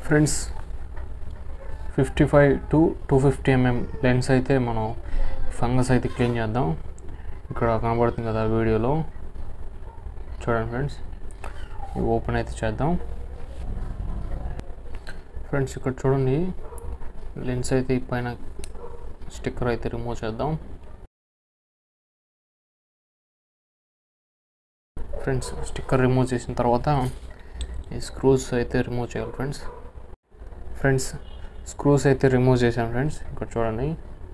friends fifty five to two fifty mm lens అయితే మనం fungus అయితే క్లీన్ చేద్దాం ఇక్కడ కనబడుతుంది కదా వీడియోలో చూడండి ఫ్రెండ్స్ ఇవి ఓపెన్ అయితే చేద్దాం ఫ్రెండ్స్ ఇక్కడ చూడండి లెన్స్ అయితే ఈ పైన స్టిక్కర్ అయితే రిమూవ్ చేద్దాం ఫ్రెండ్స్ స్టిక్కర్ రిమూవ్ చేసిన తర్వాత ఈ స్క్రూస్ అయితే రిమూవ్ చేయాలి ఫ్రెండ్స్ ఫ్రెండ్స్ స్క్రూస్ అయితే రిమూవ్ చేశాను ఫ్రెండ్స్ ఇక్కడ చూడండి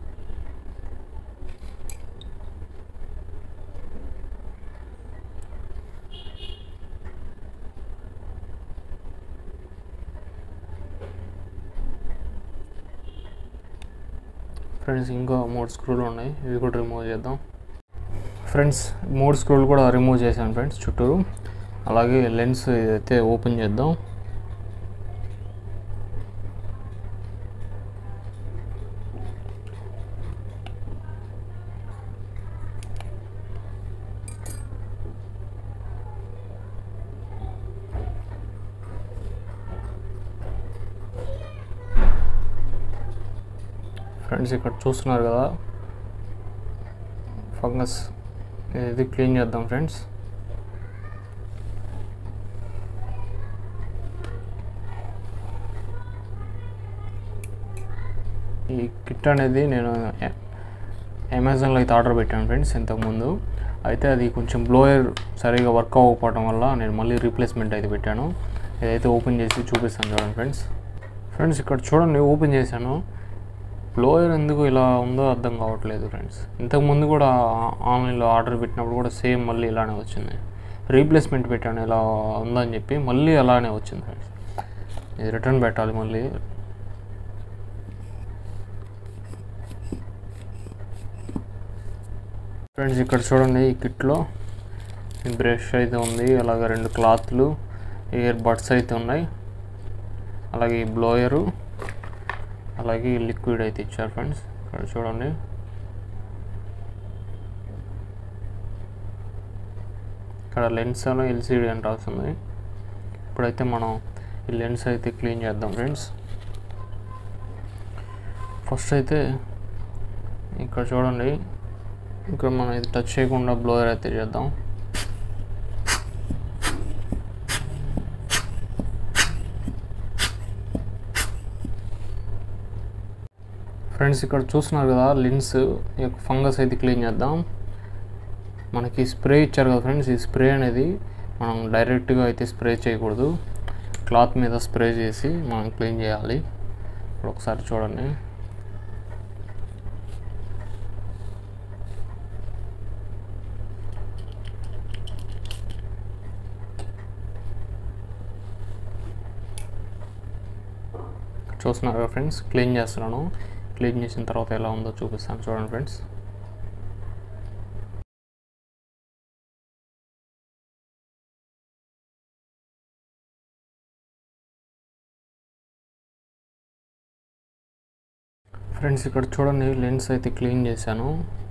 ఫ్రెండ్స్ ఇంకా మూడు స్క్రూలు ఉన్నాయి ఇవి కూడా రిమూవ్ చేద్దాం ఫ్రెండ్స్ మూడు స్క్రూలు కూడా రిమూవ్ చేశాను ఫ్రెండ్స్ చుట్టూరు అలాగే లెన్స్ అయితే ఓపెన్ చేద్దాం ఫ్రెండ్స్ ఇక్కడ చూస్తున్నారు కదా ఫంగస్ ఇది క్లీన్ చేద్దాం ఫ్రెండ్స్ ఈ కిట్ అనేది నేను అ- అమెజాన్లో అయితే ఆర్డర్ పెట్టాను ఫ్రెండ్స్ ఇంతకుముందు అయితే అది కొంచెం బ్లోయర్ సరిగా వర్క్ అవ్వకపోవడం వల్ల నేను మళ్ళీ రీప్లేస్మెంట్ అయితే పెట్టాను ఇదైతే ఓపెన్ చేసి చూపిస్తాను చూడండి ఫ్రెండ్స్ ఫ్రెండ్స్ ఇక్కడ చూడండి ఓపెన్ చేశాను బ్లోయర్ ఎందుకు ఇలా ఉందో అర్థం కావట్లేదు ఫ్రెండ్స్ ఇంతకుముందు కూడా ఆ- ఆన్లైన్లో ఆర్డర్ పెట్టినప్పుడు కూడా సేమ్ మళ్ళీ ఇలానే వచ్చింది రీప్లేస్మెంట్ పెట్టాను ఇలా ఉందని చెప్పి మళ్ళీ అలానే వచ్చింది ఫ్రెండ్స్ ఇది రిటర్న్ పెట్టాలి మళ్ళీ ఫ్రెండ్స్ ఇక్కడ చూడండి ఈ కిట్లో బ్రష్ అయితే ఉంది అలాగే రెండు క్లాత్లు ఇయర్ బడ్స్ అయితే ఉన్నాయి అలాగే ఈ బ్లోయరు అలాగే ఈ లిక్విడ్ అయితే ఇచ్చారు ఫ్రెండ్స్ ఇక్కడ చూడండి ఇక్కడ లెన్స్ అని ఎల్సిడి అని రాస్తుంది ఇప్పుడైతే మనం ఈ లెన్స్ అయితే క్లీన్ చేద్దాం ఫ్రెండ్స్ ఫస్ట్ అయితే ఇక్కడ చూడండి ఇక్కడ మనం ఇది టచ్ చేయకుండా బ్లోయర్ అయితే చేద్దాం ఫ్రెండ్స్ ఇక్కడ చూస్తున్నారు కదా లెన్స్ యొక్క ఫంగస్ అయితే క్లీన్ చేద్దాం మనకి స్ప్రే ఇచ్చారు కదా ఫ్రెండ్స్ ఈ స్ప్రే అనేది మనం డైరెక్ట్గా అయితే స్ప్రే చేయకూడదు క్లాత్ మీద స్ప్రే చేసి మనం క్లీన్ చేయాలి ఇప్పుడు ఒకసారి చూడండి చూస్తున్నారు కదా ఫ్రెండ్స్ క్లీన్ చేస్తున్నాను క్లీన్ చేసిన తర్వాత ఎలా ఉందో చూపిస్తాను చూడండి ఫ్రెండ్స్ ఫ్రెండ్స్ ఇక్కడ చూడండి లెన్స్ అయితే క్లీన్ చేశాను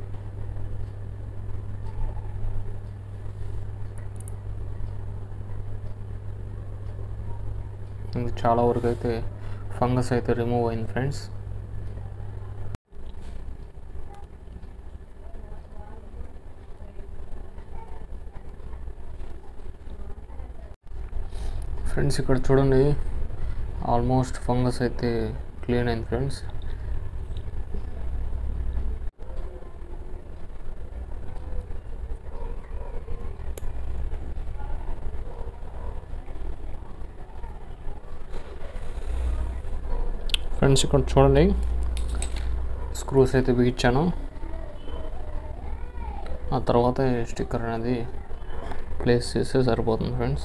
ఇది చాలా వరకు అయితే ఫంగస్ అయితే రిమూవ్ అయింది ఫ్రెండ్స్ ఫ్రెండ్స్ ఇక్కడ చూడండి ఆల్మోస్ట్ ఫంగస్ అయితే క్లీన్ అయింది ఫ్రెండ్స్ ఫ్రెండ్స్ ఇక్కడ చూడండి స్క్రూస్ అయితే బిగించాను ఆ తర్వాత స్టిక్కర్ అనేది ప్లేస్ చేస్తే సరిపోతుంది ఫ్రెండ్స్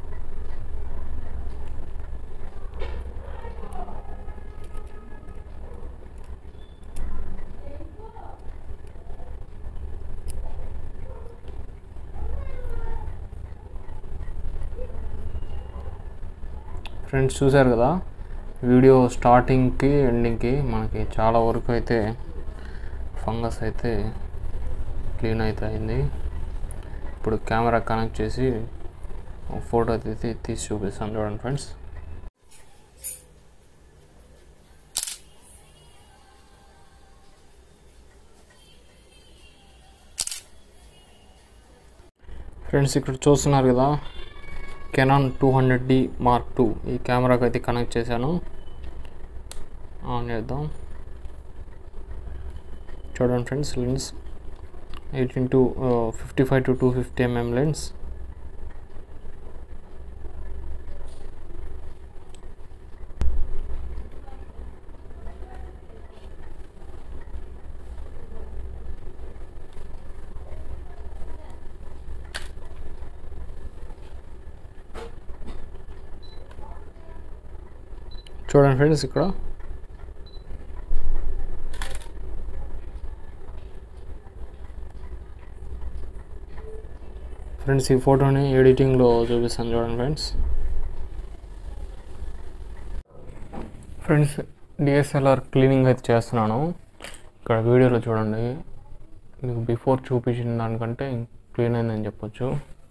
ఫ్రెండ్స్ చూశారు కదా వీడియో స్టార్టింగ్కి ఎండింగ్కి మనకి చాలా వరకు అయితే ఫంగస్ అయితే క్లీన్ అయితే అయింది ఇప్పుడు కెమెరా కనెక్ట్ చేసి ఫోటో తీసి తీసి చూపిస్తాను చూడండి ఫ్రెండ్స్ ఫ్రెండ్స్ ఇక్కడ చూస్తున్నారు కదా Canon two hundred D mark two ఈ కెమెరాకి అయితే కనెక్ట్ చేశాను ఆన్ చేద్దాం చూడండి friends lens eighteen to fifty five to two fifty mm lens చూడండి ఫ్రెండ్స్ ఇక్కడ ఫ్రెండ్స్ ఈ ఫోటోని ఎడిటింగ్లో చూపిస్తాను చూడండి ఫ్రెండ్స్ ఫ్రెండ్స్ డిఎస్ఎల్ఆర్ క్లీనింగ్ అయితే చేస్తున్నాను ఇక్కడ వీడియోలో చూడండి మీకు బిఫోర్ చూపించిన దానికంటే క్లీన్ అయిందని చెప్పొచ్చు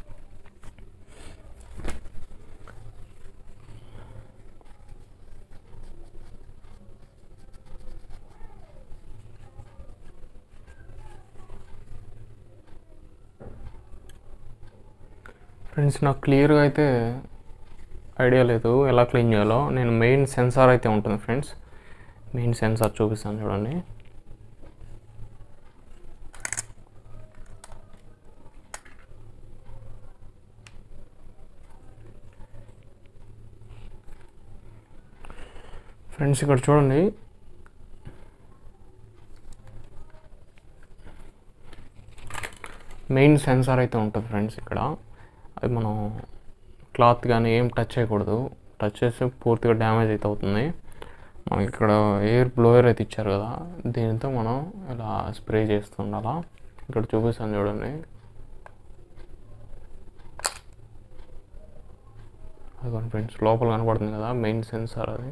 ఫ్రెండ్స్ నాకు క్లియర్గా అయితే ఐడియా లేదు ఎలా క్లీన్ చేయాలో నేను మెయిన్ సెన్సార్ అయితే ఉంటుంది ఫ్రెండ్స్ మెయిన్ సెన్సార్ చూపిస్తాను చూడండి ఫ్రెండ్స్ ఇక్కడ చూడండి మెయిన్ సెన్సార్ అయితే ఉంటుంది ఫ్రెండ్స్ ఇక్కడ అది మనం క్లాత్ కానీ ఏం టచ్ చేయకూడదు టచ్ చేస్తే పూర్తిగా డ్యామేజ్ అయితే అవుతుంది మనకి ఇక్కడ ఎయిర్ బ్లోయర్ అయితే ఇచ్చారు కదా దీనితో మనం ఇలా స్ప్రే చేస్తుండాలా ఇక్కడ చూపిస్తాను చూడండి అదిగోండి ఫ్రెండ్స్ లోపల కనపడుతుంది కదా మెయిన్ సెన్సార్ అది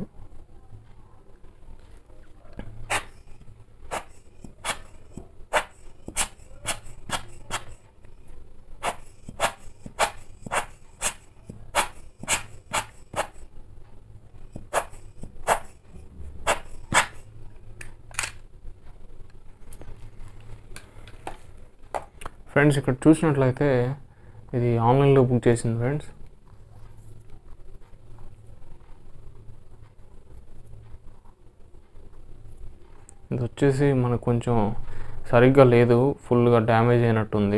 ఫ్రెండ్స్ ఇక్కడ చూసినట్లయితే ఇది ఆన్లైన్లో బుక్ చేసింది ఫ్రెండ్స్ ఇది వచ్చేసి మనకు కొంచెం సరిగ్గా లేదు ఫుల్గా డ్యామేజ్ అయినట్టుంది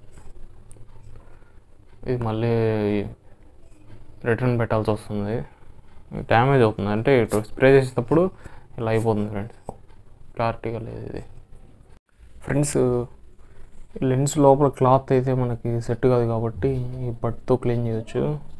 ఇది మళ్ళీ రిటర్న్ పెట్టాల్సి వస్తుంది డ్యామేజ్ అవుతుంది అంటే ఇటు స్ప్రే చేసేటప్పుడు ఇలా అయిపోతుంది ఫ్రెండ్స్ క్లారిటీగా లేదు ఇది ఫ్రెండ్స్ లెన్స్ లోపల క్లాత్ అయితే మనకి సెట్ కాదు కాబట్టి ఈ బట్తో క్లీన్ చేయొచ్చు